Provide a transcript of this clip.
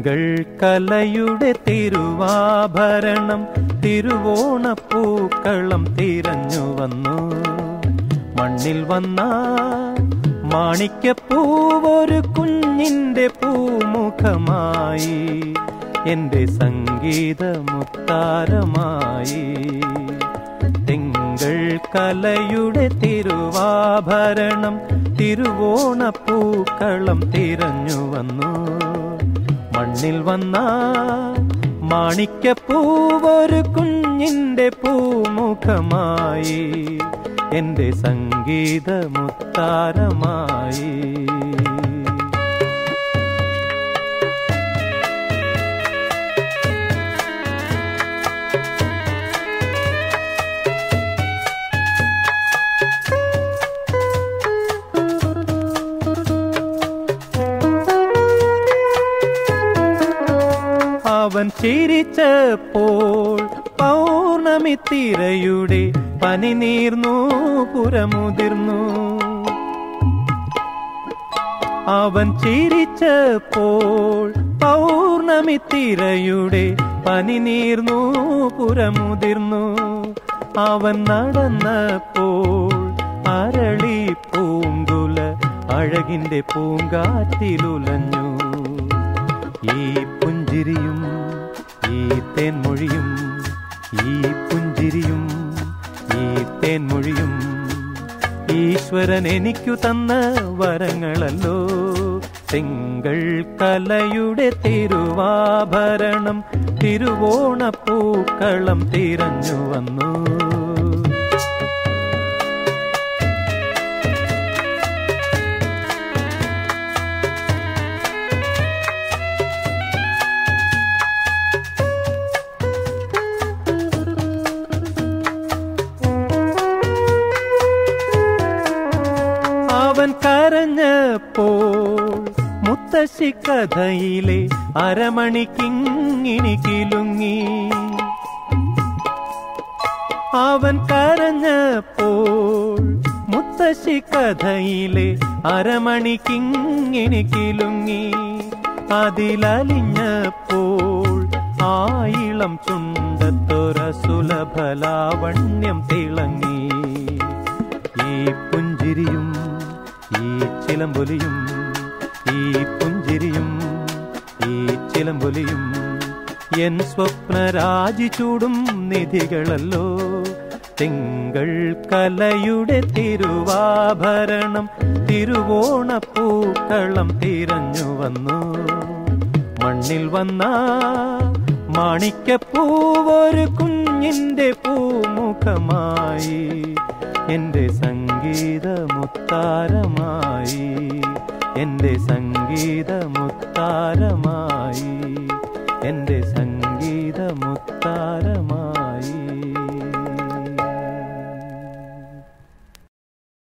തിങ്കൾ കലയുടെ തിരുവാഭരണം തിരുവോണപ്പൂക്കളം തിരഞ്ഞു വന്നു മണ്ണിൽ വന്ന മാണിക്യപ്പൂവൊരു കുഞ്ഞിന്റെ പൂമുഖമായി എന്റെ സംഗീതമുത്താരമായി തിങ്കൾ കലയുടെ തിരുവാഭരണം തിരുവോണപ്പൂക്കളം തിരഞ്ഞു വന്നു മണ്ണിൽ വന്ന മാണിക്യപ്പൂവൊരു കുഞ്ഞിന്റെ പൂമുഖമായി എന്റെ സംഗീതമുത്താരമായി അവൻ ചിരിച്ചപ്പോൾ പൗർണമി തിരയുടെ പനി നീർന്നു പുരമുതിർന്നു അവൻ ചിരിച്ചപ്പോൾ പൗർണമി തിരയുടെ പനി നീർന്നു പുരമുതിർന്നു അവൻ നടന്നപ്പോൾ അരളി പൂങ്കുല അഴകിന്റെ പൂങ്കാറ്റിലുലഞ്ഞു ഈ പുഞ്ചിരിയും ഈ തേൻമൊഴിയും ഈ പുഞ്ചിരിയും ഈ തേൻമൊഴിയും ഈശ്വരൻ എനിക്കു തന്ന വരങ്ങളല്ലോ തിങ്കൾ കലയുടെ തിരുവാഭരണം തിരുവോണപ്പൂക്കളം തിരഞ്ഞു വന്നു അവൻ കരഞ്ഞപ്പോൾ മുത്തശ്ശി കഥയിലെ അരമണിക്കിങ്ങിണി കിലുങ്ങി അവൻ കരഞ്ഞപ്പോൾ മുത്തശ്ശി കഥയിലെ അരമണിക്കിങ്ങിണി കിലുങ്ങി അതിലലിഞ്ഞപ്പോൾ ആയിളം ചുണ്ടത്തൊര സുലഭലാവണ്യം തിളങ്ങി ഈ പുഞ്ചിരിയും ഈ ചിലമ്പൊലിയും ഈ പുഞ്ചിരിയും ഈ ചിലമ്പൊലിയും എൻ സ്വപ്നരാജി ചൂടും നിധികളല്ലോ തിങ്കൾ കലയുടെ തിരുവാഭരണം തിരുവോണപ്പൂക്കളം തിരഞ്ഞു വന്നു മണ്ണിൽ വന്ന മാണിക്യപ്പൂവൊരു കുഞ്ഞിന്റെ പൂമുഖമായി എന്റെ സംഗീതമുത്താരമായി എന്റെ സംഗീതമുത്താരമായി